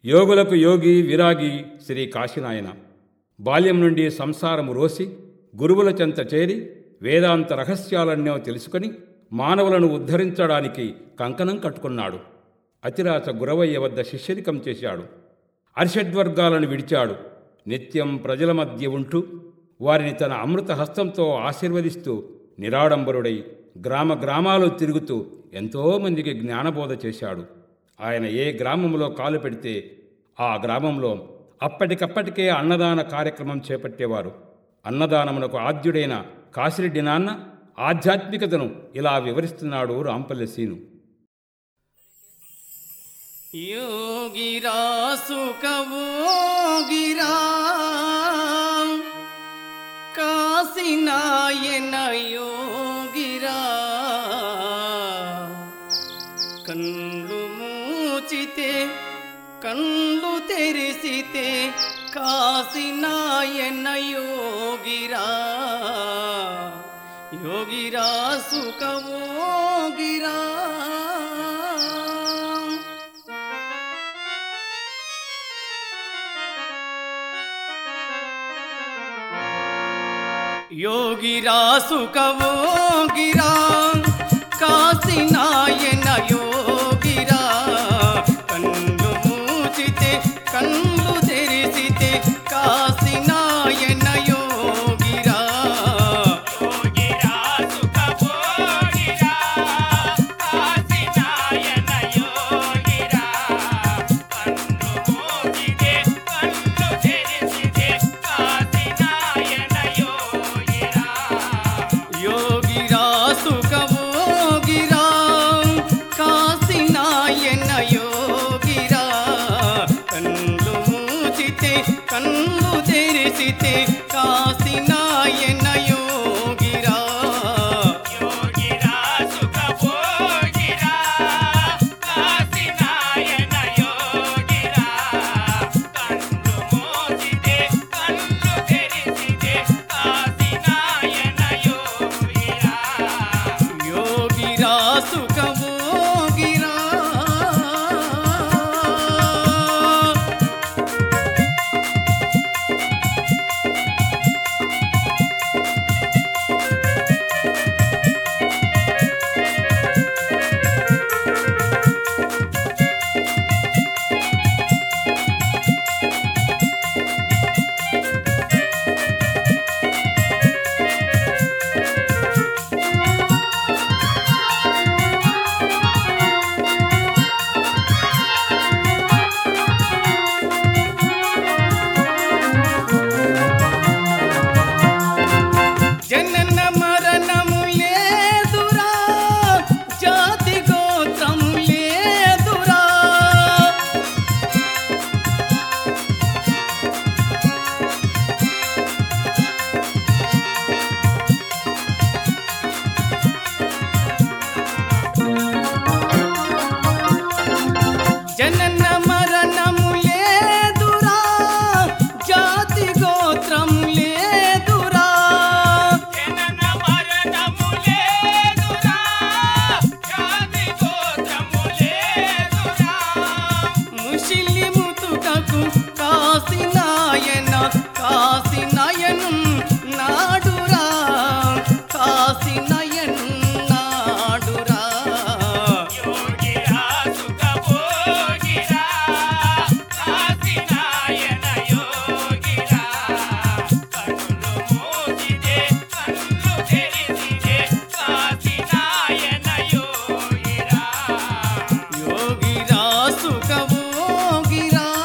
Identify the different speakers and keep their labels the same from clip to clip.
Speaker 1: యోగులకు యోగి విరాగి శ్రీ కాశీనాయన బాల్యం నుండి సంసారము రోసి గురువుల చెంత చేరి వేదాంత రహస్యాలన్నో తెలుసుకొని మానవులను ఉద్ధరించడానికి కంకణం కట్టుకున్నాడు అతిరాచ గురవయ్య వద్ద శిష్యరికం చేశాడు అరిషడ్వర్గాలను విడిచాడు నిత్యం ప్రజల మధ్య ఉంటూ వారిని తన అమృత హస్తంతో ఆశీర్వదిస్తూ నిరాడంబరుడై గ్రామ గ్రామాలు తిరుగుతూ ఎంతోమందికి జ్ఞానబోధ చేశాడు ఆయన ఏ గ్రామంలో కాలు పెడితే ఆ గ్రామంలో అప్పటికప్పటికే అన్నదాన కార్యక్రమం చేపట్టేవారు అన్నదానమునకు ఆద్యుడైన కాశిరెడ్డి నాన్న ఆధ్యాత్మికతను ఇలా వివరిస్తున్నాడు రాంపల్లె సీను
Speaker 2: ಯೋಗಿರಾ ಸುಖವೋಗಿರಾ ಕಾಸಿನಾಯನ ಯೋಗಿರಾ ಕಣ್ಣು ಮೂಚಿತೆ ಕಣ್ಣು ತೆರೆಸಿತೆ ಕಾಸಿನಾಯನ ಯೋಗಿರಾ ಯೋಗಿರಾ ಸುಖವೋಗಿರಾ ಯೋಗಿರಾ ಸುಖವೋಗಿರಾ ಕಾಸಿನಾಯನ ಯೋಗಿರಾ ಕಣ್ಣು ಮೂಚಿತೆ ಕಣ್ಣು ತೆರೆಸಿತೆ ಕಾಸಿನಾಯನ ಯೋಗಿರಾ ಯೋಗಿರಾ ಸುಖವೋಗಿರಾ ಕಾಸಿನಾಯನ ಯೋಗಿರಾ ಕಣ್ಣು ಮೂಚಿತೆ ಕಣ್ಣು ತೆರೆಸಿತೆ ಕಾಸಿನಾಯನ ಯೋಗಿರಾ ಯೋಗಿರಾ ಸುಖವೋಗಿರಾ ಕಾಸಿನಾಯನ ಯೋಗಿರಾ ಕಣ್ಣು ಮೂಚಿತೆ ಕಣ್ಣು ತೆರೆಸಿತೆ ಕಾಸಿನಾಯನ ಯೋಗಿರಾ ಯೋಗಿರಾ ಸುಖವೋಗಿರಾ ಕಾಸಿನಾಯನ ಯೋಗಿರಾ ಕಣ್ಣು ಮೂಚಿತೆ ಕಣ್ಣು ತೆರೆಸಿತೆ ಕಾಸಿನಾಯನ ಯೋಗಿರಾ ಯೋಗಿರಾ ಸುಖವೋಗಿರಾ జనన మరణము లేదురా జాతి గోత్రము లేదురా జనన మరణము లేదురా జాతి గోత్రము లేదురా జనన మరణము లేదురా జాతి గోత్రము లేదురా ముషిలి ముతుకకు కాసినాయన కాసినయను నాడురా కాసినయను నాడురా యోగిరా సుఖభోగిరా కాసినాయన యోగిరా కన్నులు మూసితే కన్ను తెరిసితే కాసినాయన యోగిరా యోగిరా సుఖభోగిరా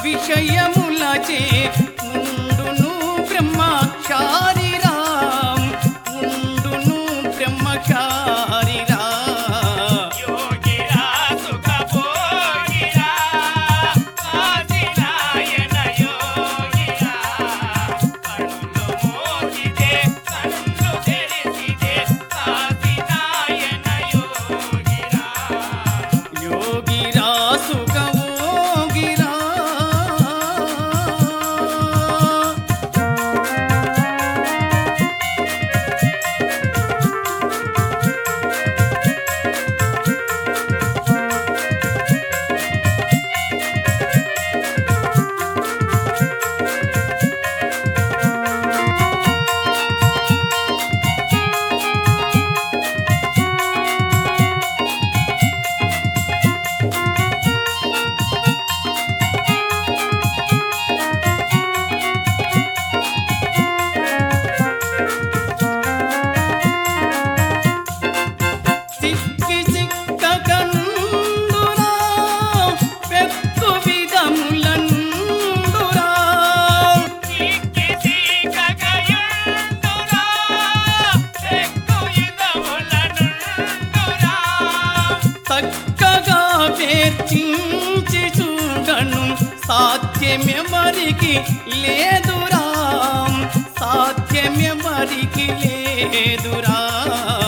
Speaker 3: విషయములచే ఉండును బ్రహ్మచారిరా ఉండును బ్రహ్మచారిరా
Speaker 2: యోగిరా సుఖభోగిరా కాశీనాయన యోగిరా కళ్ళు మోగితే కళ్ళు తెరిచితే కాశీనాయన యోగిరా
Speaker 3: యోగిరా సుఖమోగిరా సిక్కి సిక్కగందురా పెక్కు విధములందురా
Speaker 2: చిక్కి చీకగయుండురా చెక్కు ఇదములనుండురా
Speaker 3: చక్కగా పేర్చించి చూడను సాధ్యమెవరికి లేదురా సాధ్యమెవరికి లేదురా